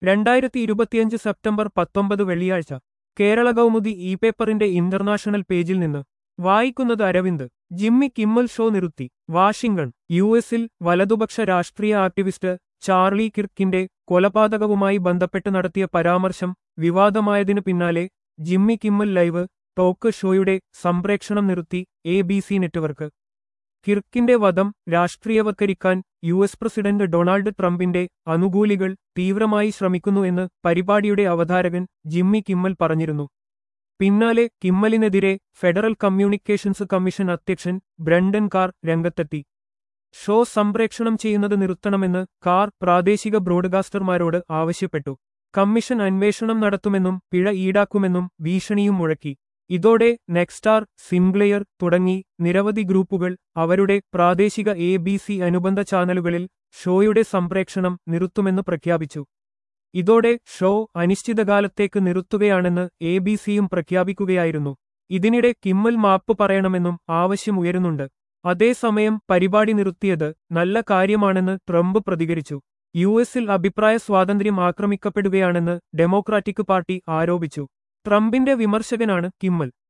രണ്ടായിരത്തി ഇരുപത്തിയഞ്ച് സെപ്റ്റംബർ പത്തൊമ്പത് വെള്ളിയാഴ്ച കേരള കൗമുദി ഇ പേപ്പറിന്റെ ഇന്റർനാഷണൽ പേജിൽ നിന്ന് വായിക്കുന്നത് അരവിന്ദ് ജിമ്മി കിമ്മൽ ഷോ നിർത്തി വാഷിംഗ്ടൺ യു എസിൽ വലതുപക്ഷ രാഷ്ട്രീയ ആക്ടിവിസ്റ്റ് ചാർലി കിർക്കിന്റെ കൊലപാതകവുമായി ബന്ധപ്പെട്ട് നടത്തിയ പരാമർശം വിവാദമായതിനു പിന്നാലെ ജിമ്മി കിമ്മൽ ലൈവ് ടോക്ക് ഷോയുടെ സംപ്രേക്ഷണം നിർത്തി എ ബി സി നെറ്റ്വർക്ക് കിർക്കിന്റെ വധം രാഷ്ട്രീയവൽക്കരിക്കാൻ യു എസ് പ്രസിഡന്റ് ഡൊണാൾഡ് ട്രംപിന്റെ അനുകൂലികൾ തീവ്രമായി ശ്രമിക്കുന്നു എന്ന് പരിപാടിയുടെ അവതാരകൻ ജിമ്മി കിമ്മൽ പറഞ്ഞിരുന്നു പിന്നാലെ കിമ്മലിനെതിരെ ഫെഡറൽ കമ്മ്യൂണിക്കേഷൻസ് കമ്മീഷൻ അധ്യക്ഷൻ ബ്രണ്ടൻ കാർ രംഗത്തെത്തി ഷോ സംപ്രേക്ഷണം ചെയ്യുന്നത് നിർത്തണമെന്ന് കാർ പ്രാദേശിക ബ്രോഡ്കാസ്റ്റർമാരോട് ആവശ്യപ്പെട്ടു കമ്മീഷൻ അന്വേഷണം നടത്തുമെന്നും പിഴ ഈടാക്കുമെന്നും ഭീഷണിയും മുഴക്കി ഇതോടെ നെക്സ്റ്റാർ സിംഗ്ലെയർ തുടങ്ങി നിരവധി ഗ്രൂപ്പുകൾ അവരുടെ പ്രാദേശിക എ ബി സി അനുബന്ധ ചാനലുകളിൽ ഷോയുടെ സംപ്രേക്ഷണം നിർത്തുമെന്ന് പ്രഖ്യാപിച്ചു ഇതോടെ ഷോ അനിശ്ചിതകാലത്തേക്ക് നിർത്തുകയാണെന്ന് എ ബി സിയും പ്രഖ്യാപിക്കുകയായിരുന്നു ഇതിനിടെ കിമ്മൽ മാപ്പ് പറയണമെന്നും ആവശ്യം ഉയരുന്നുണ്ട് അതേസമയം പരിപാടി നിർത്തിയത് നല്ല കാര്യമാണെന്ന് ട്രംപ് പ്രതികരിച്ചു യു എസിൽ അഭിപ്രായ സ്വാതന്ത്ര്യം ആക്രമിക്കപ്പെടുകയാണെന്ന് ഡെമോക്രാറ്റിക് പാർട്ടി ആരോപിച്ചു ട്രംപിന്റെ വിമർശകനാണ് കിമ്മൽ